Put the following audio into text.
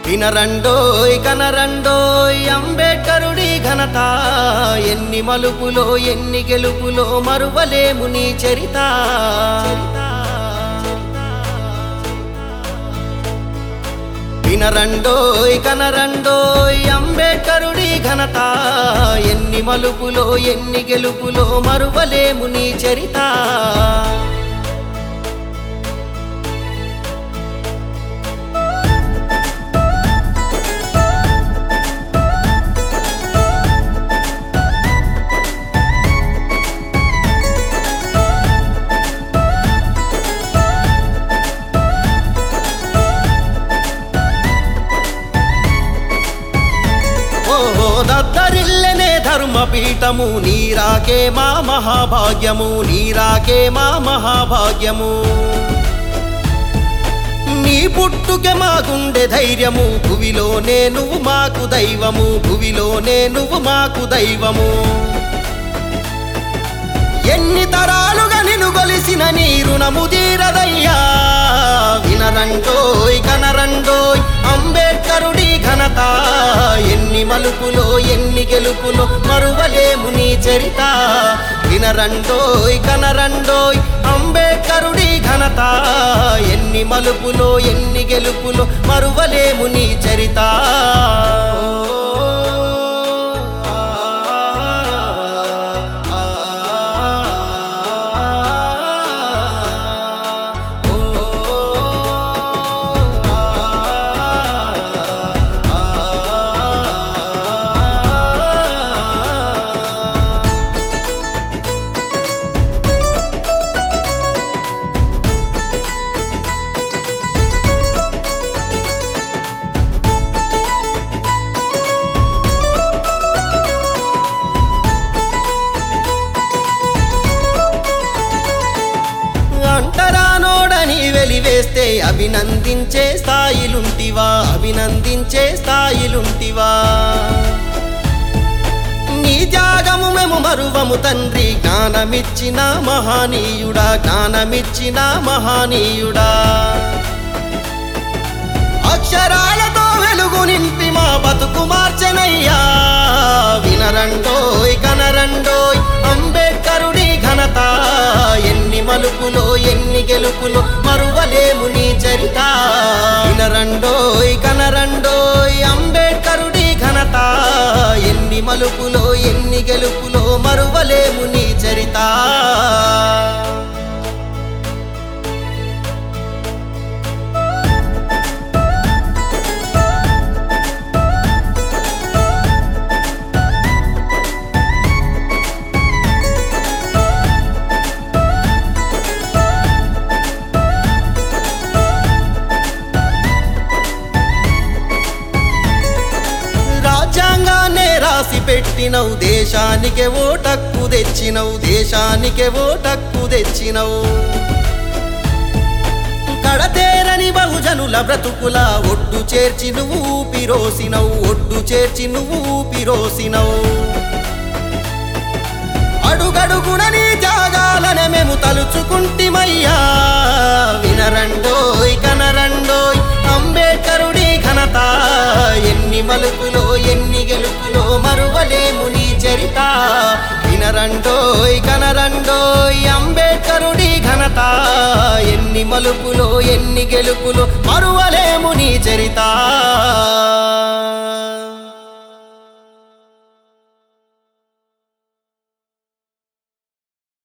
వినరండోయ్ కనరండోయ్ అంబేడ్కరుడి ఘనత ఎన్ని మలుపులో ఎన్ని గెలుపులో మరువలేము నీ చరిత వినరండోయ్ కనరండోయ్ అంబేడ్కరుడి ఘనత ఎన్ని మలుపులో ఎన్ని గెలుపులో మరువలేము నీ చరిత ఓహో దద్దరిల్లెనే ధర్మపీఠము నీరాకే మా మహాభాగ్యము నీరాకే మా మహాభాగ్యము నీ పుట్టుకే మా గుండె ధైర్యము భువిలోనే నువ్వు మాకు దైవము భువిలోనే నువ్వు మాకు దైవము ఎన్ని తరాలుగా నిన్ను గొలిసిన నీ రుణము తీరదయ్యా వినరండోయ్ కనరండోయ్ అంబేడ్కరుడి ఘనత ఎన్ని మలుపులో ఎన్ని గెలుపులో మరువలేము నీ చరిత వినరండోయ్ కనరండోయ్ అంబేడ్కరుడి ఘనత ఎన్ని మలుపులో ఎన్ని గెలుపులో మరువలేము నీ చరిత అంటరానోడని వెలివేస్తే అభినందించే స్థాయిలుంటివా అభినందించే స్థాయిలుంటివా నీ త్యాగము మేము మరువము తండ్రి జ్ఞానమిచ్చిన మహానీయుడా జ్ఞానమిచ్చిన మహానీయుడా అక్షరాలతో వెలుగు నింపి మా బతుకు మార్చనయ్యా వినరండోయ్ కనరండోయ్ అంబేడ్కరుడి ఘనత ఎన్ని మలుపులో ఎన్ని గెలుపులో మరువలేము నీ చరిత వినరండోయ్ కనరండోయ్ అంబేడ్కరుడి ఘనత ఎన్ని మలుపులో ఎన్ని గెలుపులో మరువలేము నీ చరిత రాజ్యాంగాన్నే రాసి పెట్టినవు దేశానికే ఓటక్కు తెచ్చినవు దేశానికే ఓటక్కు తెచ్చినవు కడతేరని బహుజనుల బ్రతుకుల ఒడ్డు చేర్చి నువ్వు ఊపిరోసినవు ఒడ్డు చేర్చి నువ్వు ఊపిరోసినవు అడుగడుగున నీ త్యాగాలనే మేము తలుచుకుంటిమయ్యా వినరండోయ్ కనరండోయ్ అంబేడ్కరుడి ఘనత ఎన్ని మలుపులో ఎన్ని గెలుపులో మరువలేము నీ చరిత వినరండోయ్ కనరండోయ్ అంబేడ్కరుడి ఘనత ఎన్ని మలుపులో ఎన్ని గెలుపులో మరువ